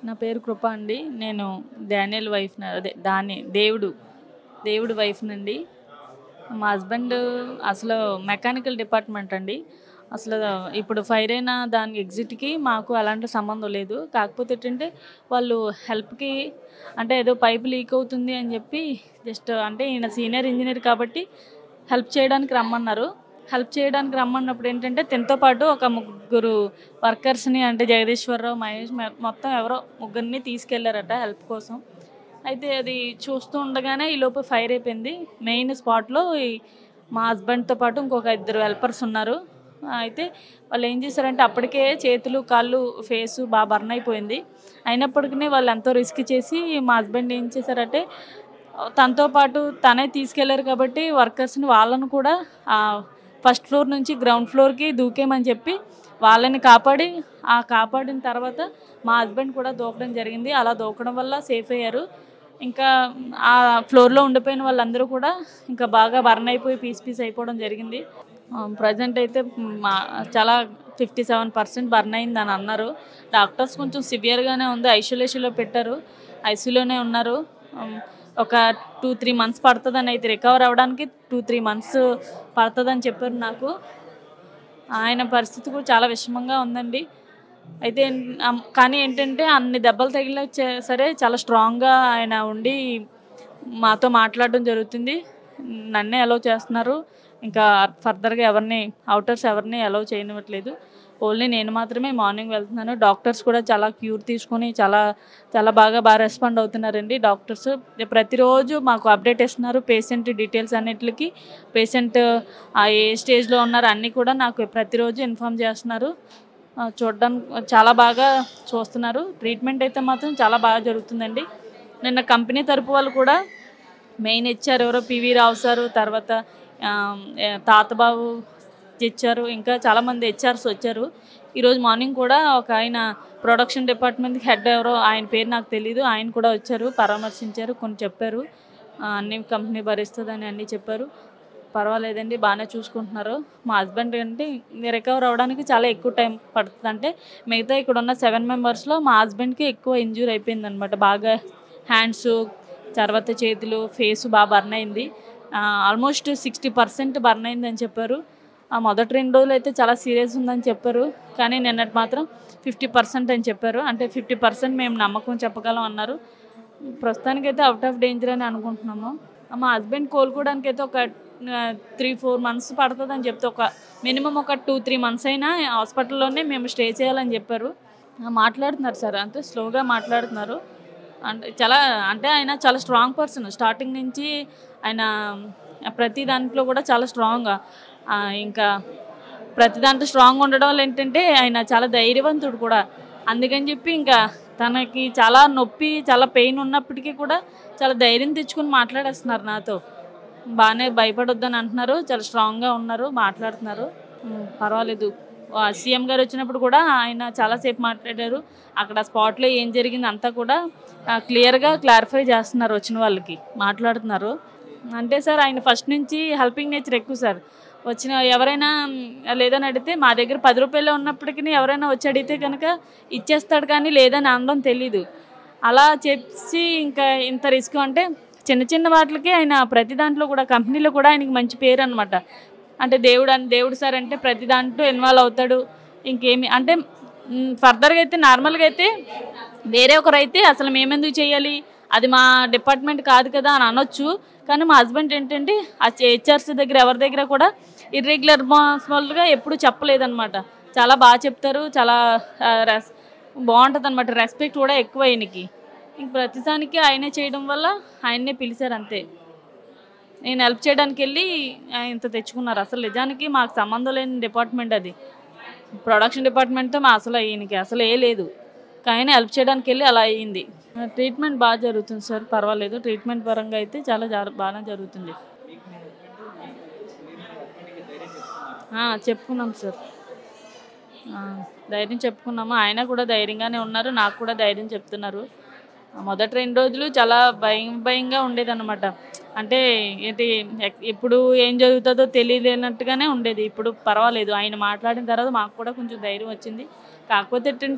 నా పేరు కృప అండి నేను డానియల్ వైఫ్ అదే దాని దేవుడు దేవుడు వైఫ్ నండి మా హస్బెండ్ అసలు మెకానికల్ డిపార్ట్మెంట్ అండి అసలు ఇప్పుడు ఫైర్ అయిన దాని ఎగ్జిట్కి మాకు అలాంటి సంబంధం లేదు కాకపోతే ఏంటంటే వాళ్ళు హెల్ప్కి అంటే ఏదో పైప్ లీక్ అవుతుంది అని చెప్పి జస్ట్ అంటే ఈయన సీనియర్ ఇంజనీర్ కాబట్టి హెల్ప్ చేయడానికి రమ్మన్నారు హెల్ప్ చేయడానికి రమ్మన్నప్పుడు ఏంటంటే తినతో పాటు ఒక ముగ్గురు వర్కర్స్ని అంటే జగదీశ్వరరావు మహేష్ మె- మొత్తం ఎవరో ముగ్గురిని తీసుకెళ్లారట హెల్ప్ కోసం అయితే అది చూస్తూ ఉండగానే ఈ లోపు ఫైర్ అయిపోయింది మెయిన్ స్పాట్లో ఈ మా హస్బెండ్తో పాటు ఇంకొక ఇద్దరు హెల్పర్స్ ఉన్నారు అయితే వాళ్ళు ఏం చేశారంటే అప్పటికే చేతులు కాళ్ళు ఫేసు బాగా బర్న్ అయిపోయింది అయినప్పటికీ వాళ్ళు ఎంతో రిస్క్ చేసి మా హస్బెండ్ ఏం చేశారంటే తనతో పాటు తనే తీసుకెళ్లారు కాబట్టి వర్కర్స్ని వాళ్ళను కూడా ఫస్ట్ ఫ్లోర్ నుంచి గ్రౌండ్ ఫ్లోర్కి దూకేమని చెప్పి వాళ్ళని కాపాడి ఆ కాపాడిన తర్వాత మా హస్బెండ్ కూడా దూకడం జరిగింది అలా దూకడం వల్ల సేఫ్ అయ్యారు ఇంకా ఆ ఫ్లోర్లో ఉండిపోయిన వాళ్ళందరూ కూడా ఇంకా బాగా బర్న్ అయిపోయి పీస్ పీస్ అయిపోవడం జరిగింది ప్రజెంట్ అయితే మా చాలా ఫిఫ్టీ సెవెన్ పర్సెంట్ బర్న్ అయింది అని అన్నారు డాక్టర్స్ కొంచెం సివియర్గానే ఉంది ఐసోలేషన్లో పెట్టారు ఐసీలోనే ఉన్నారు ఉమ్, ఒక టూ త్రీ మంత్స్ పడుతుందని అయితే రికవర్ అవ్వడానికి టూ త్రీ మంత్స్ పడుతుందని చెప్పారు నాకు ఆయన పరిస్థితి కూడా చాలా విషమంగా ఉందండి అయితే ఏం- అమ్- కానీ ఏంటంటే అన్ని దెబ్బలు తగిలినా చే- సరే చాలా స్ట్రాంగ్గా ఆయన ఉండి మాతో మాట్లాడడం జరుగుతుంది నన్నే అలౌ చేస్తున్నారు ఇంకా ఫర్దర్గా ఎవరిని అవుటర్స్ ఎవరిని అలౌ చేయనివ్వట్లేదు ఓన్లీ నేను మాత్రమే మార్నింగ్ వెళ్తున్నాను డాక్టర్స్ కూడా చాలా క్యూర్ తీసుకొని చాలా చాలా బాగా బాగా రెస్పాండ్ అవుతున్నారండి డాక్టర్స్ ప్రతిరోజు మాకు అప్డేట్ ఇస్తున్నారు పేషెంట్ డీటెయిల్స్ అన్నిటికి పేషెంట్ ఏ స్టేజ్లో ఉన్నారు అన్నీ కూడా నాకు ప్రతిరోజు ఇన్ఫామ్ చేస్తున్నారు ఆ, చూడడానికి చాలా బాగా చూస్తున్నారు ట్రీట్మెంట్ అయితే మాత్రం చాలా బాగా జరుగుతుందండి నిన్న కంపెనీ తరపు వాళ్ళు కూడా మెయిన్ ఇచ్చారు ఎవరో పివి రావు సారు తర్వాత ఆ, ఏ, తాతబాబు ఇచ్చారు ఇంకా చాలామంది హెచ్ఆర్స్ వచ్చారు ఈరోజు మార్నింగ్ కూడా ఒక ఆయన ప్రొడక్షన్ డిపార్ట్మెంట్కి హెడ్ ఎవరో ఆయన పేరు నాకు తెలియదు ఆయన కూడా వచ్చారు పరామర్శించారు కొన్ని చెప్పారు ఆ, అన్ని కంపెనీ భరిస్తుందని అన్నీ చెప్పారు పర్వాలేదండి బాగానే చూసుకుంటున్నారు మా హస్బెండ్ అంటే రికవర్ అవ్వడానికి చాలా ఎక్కువ టైం పడుతుంది అంటే మిగతా ఇక్కడ ఉన్న సెవెన్ మెంబర్స్లో మా హస్బెండ్కి ఎక్కువ ఇంజూర్ అయిపోయింది అనమాట బాగా హ్యాండ్స్ తర్వాత చేతులు ఫేస్ బాగా బర్న్ అయింది ఆల్మోస్ట్ సిక్స్టీ పర్సెంట్ బర్న్ అయిందని చెప్పారు ఆ మొదటి రెండు రోజులు అయితే చాలా సీరియస్ ఉందని చెప్పారు కానీ నిన్నటి మాత్రం ఫిఫ్టీ పర్సెంట్ అని చెప్పారు అంటే ఫిఫ్టీ పర్సెంట్ మేము నమ్మకం చెప్పగలం అన్నారు ప్రస్తుతానికైతే అవుట్ ఆఫ్ డేంజర్ అని అనుకుంటున్నాము మా హస్బెండ్ కోలుకోవడానికి అయితే ఒక త్రీ ఫోర్ మంత్స్ పడుతుందని చెప్తే ఒక మినిమం ఒక టూ త్రీ మంత్స్ అయినా హాస్పిటల్లోనే మేము స్టే చేయాలని చెప్పారు ఆ, మాట్లాడుతున్నారు సార్ అంతే స్లోగా మాట్లాడుతున్నారు అంటే చాలా అంటే ఆయన చాలా స్ట్రాంగ్ పర్సన్ స్టార్టింగ్ నుంచి ఆయన ప్రతి దాంట్లో కూడా చాలా స్ట్రాంగ్ ఇంకా ప్రతి దాంట్లో స్ట్రాంగ్ ఉండడం వల్ల ఏంటంటే ఆయన చాలా ధైర్యవంతుడు కూడా అందుకని చెప్పి ఇంకా తనకి చాలా నొప్పి చాలా పెయిన్ ఉన్నప్పటికీ కూడా చాలా ధైర్యం తెచ్చుకొని మాట్లాడేస్తున్నారు నాతో బాగానే భయపడొద్దని అంటున్నారు చాలా స్ట్రాంగ్గా ఉన్నారు మాట్లాడుతున్నారు ఉమ్, పర్వాలేదు సీఎం గారు వచ్చినప్పుడు కూడా ఆయన చాలాసేపు మాట్లాడారు అక్కడ స్పాట్లో ఏం జరిగింది అంతా కూడా క్లియర్గా క్లారిఫై చేస్తున్నారు వచ్చిన వాళ్ళకి మాట్లాడుతున్నారు అంటే సార్ ఆయన ఫస్ట్ నుంచి హెల్పింగ్ నేచర్ ఎక్కువ సార్ వచ్చిన ఎవరైనా మ్, లేదని అడిగితే మా దగ్గర పది రూపాయలు ఉన్నప్పటికీ ఎవరైనా వచ్చి అడిగితే కనుక ఇచ్చేస్తాడు కానీ లేదని అనడం తెలీదు అలా చెప్పి ఇంకా ఇంత రిస్క్ అంటే చిన్న చిన్న వాటికి ఆయన ప్రతి దాంట్లో కూడా కంపెనీలో కూడా ఆయనకి మంచి పేరు అనమాట అంటే దేవుడు అని దేవుడు సార్ అంటే ప్రతి దాంట్లో ఇన్వాల్వ్ అవుతాడు ఇంకేమి అంటే ఫర్దర్గా అయితే నార్మల్గా అయితే వేరే ఒకరైతే అసలు మేమెందుకు చేయాలి అది మా డిపార్ట్మెంట్ కాదు కదా అని అనొచ్చు కానీ మా హస్బెండ్ ఏంటంటే ఆ హెచ్ఆర్స్ దగ్గర ఎవరి దగ్గర కూడా ఇర్రెగ్యులర్ గా ఎప్పుడు చెప్పలేదన్నమాట చాలా బాగా చెప్తారు చాలా ఆ, రెస్ బాగుంటుంది అనమాట రెస్పెక్ట్ కూడా ఎక్కువ ఆయనకి ఇంక ప్రతిదానికి ఆయనే చేయడం వల్ల ఆయన్నే పిలిచారు అంతే నేను హెల్ప్ చేయడానికి వెళ్ళి ఆ, ఇంత తెచ్చుకున్నారు అసలు నిజానికి మాకు సంబంధం లేని డిపార్ట్మెంట్ అది ప్రొడక్షన్ డిపార్ట్మెంట్తో మా అసలు ఈయనకి అసలు ఏ లేదు కానీ హెల్ప్ చేయడానికి వెళ్ళి అలా అయ్యింది ట్రీట్మెంట్ బాగా జరుగుతుంది సార్ పర్వాలేదు ట్రీట్మెంట్ పరంగా అయితే చాలా జర- బాగా జరుగుతుంది ఆ, చెప్పుకున్నాం సార్ ఆ, ధైర్యం చెప్పుకున్నాము ఆయన కూడా ధైర్యంగానే ఉన్నారు నాకు కూడా ధైర్యం చెప్తున్నారు ఆ, మొదటి రెండు రోజులు చాలా భయం భయంగా ఉండేదన్నమాట అంటే ఏంటి ఎక్- ఎప్పుడు ఏం జరుగుతుందో తెలియలేనట్టుగానే ఉండేది ఇప్పుడు పర్వాలేదు ఆయన మాట్లాడిన తర్వాత మాకు కూడా కొంచెం ధైర్యం వచ్చింది కాకపోతే ఏంటంటే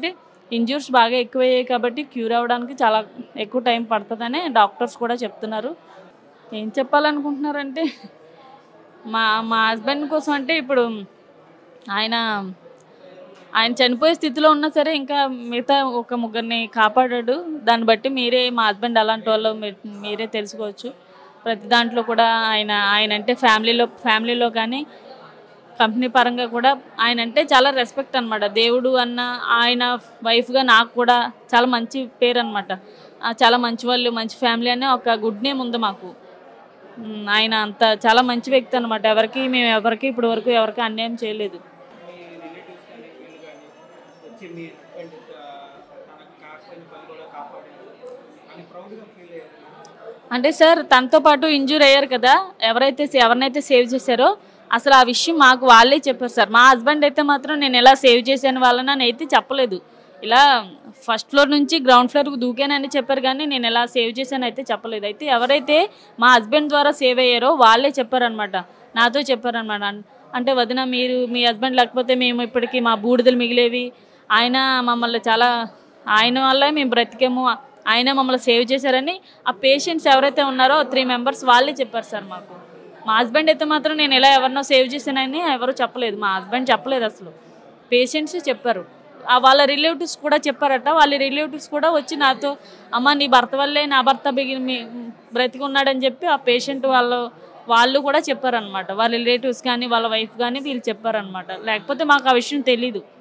ఇంజ్యూర్స్ బాగా ఎక్కువయ్యాయి కాబట్టి క్యూర్ అవ్వడానికి చాలా ఎక్కువ టైం పడుతుందని డాక్టర్స్ కూడా చెప్తున్నారు ఏం చెప్పాలనుకుంటున్నారంటే మా మా హస్బెండ్ కోసం అంటే ఇప్పుడు ఆయన ఆయన చనిపోయే స్థితిలో ఉన్నా సరే ఇంకా మిగతా ఒక ముగ్గురిని కాపాడాడు దాన్ని బట్టి మీరే మా హస్బెండ్ అలాంటి వాళ్ళు మీ- మీరే తెలుసుకోవచ్చు ప్రతి దాంట్లో కూడా ఆయన ఆయన అంటే ఫ్యామిలీలో ఫ్యామిలీలో కానీ కంపెనీ పరంగా కూడా ఆయన అంటే చాలా రెస్పెక్ట్ అనమాట దేవుడు అన్న ఆయన వైఫ్గా నాకు కూడా చాలా మంచి పేరు అనమాట చాలా మంచి వాళ్ళు మంచి ఫ్యామిలీ అనే ఒక గుడ్ నేమ్ ఉంది మాకు ఉమ్, ఆయన అంత చాలా మంచి వ్యక్తి అనమాట ఎవరికి మేము ఎవరికి ఇప్పటి వరకు ఎవరికి అన్యాయం చేయలేదు మీ రిలేటివ్స్ కానీ వీళ్ళు కానీ వచ్చి మీ హస్బెండ్ తనకు కాకపోయిన పని కూడా కాపాడారు అని ప్రౌడ్గా ఫీల్ అయ్యారు అంటే సార్ తనతో పాటు ఇంజూర్ అయ్యారు కదా ఎవరైతే ఎవరినైతే సేవ్ చేశారో అసలు ఆ విషయం మాకు వాళ్ళే చెప్పారు సార్ మా హస్బెండ్ అయితే మాత్రం నేను ఎలా సేవ్ చేశాను వాళ్ళని అని అయితే చెప్పలేదు ఇలా ఫస్ట్ ఫ్లోర్ నుంచి గ్రౌండ్ ఫ్లోర్కి దూకానని చెప్పారు కానీ నేను ఎలా సేవ్ చేశాను అయితే చెప్పలేదు అయితే ఎవరైతే మా హస్బెండ్ ద్వారా సేవ్ అయ్యారో వాళ్ళే చెప్పారనమాట నాతో చెప్పారనమాట అంటే వదిన మీరు మీ హస్బెండ్ లేకపోతే మేము ఇప్పటికీ మా బూడిదలు మిగిలేవి ఆయన మమ్మల్ని చాలా ఆయన వల్లే మేము బ్రతికాము ఆయన మమ్మల్ని సేవ్ చేశారని ఆ పేషెంట్స్ ఎవరైతే ఉన్నారో త్రీ మెంబర్స్ వాళ్ళే చెప్పారు సార్ మాకు మా హస్బెండ్ అయితే మాత్రం నేను ఎలా ఎవరినో సేవ్ చేశానని ఎవరు చెప్పలేదు మా హస్బెండ్ చెప్పలేదు అసలు పేషెంట్స్ చెప్పారు ఆ వాళ్ళ రిలేటివ్స్ కూడా చెప్పారట వాళ్ళ రిలేటివ్స్ కూడా వచ్చి నాతో అమ్మ నీ భర్త వల్లే నా భర్త బిగి మీ- బ్రతికి ఉన్నాడని చెప్పి ఆ పేషెంట్ వాళ్ళు వాళ్ళు కూడా చెప్పారనమాట వాళ్ళ రిలేటివ్స్ కానీ వాళ్ళ వైఫ్ కానీ వీళ్ళు చెప్పారనమాట లేకపోతే మాకు ఆ విషయం తెలీదు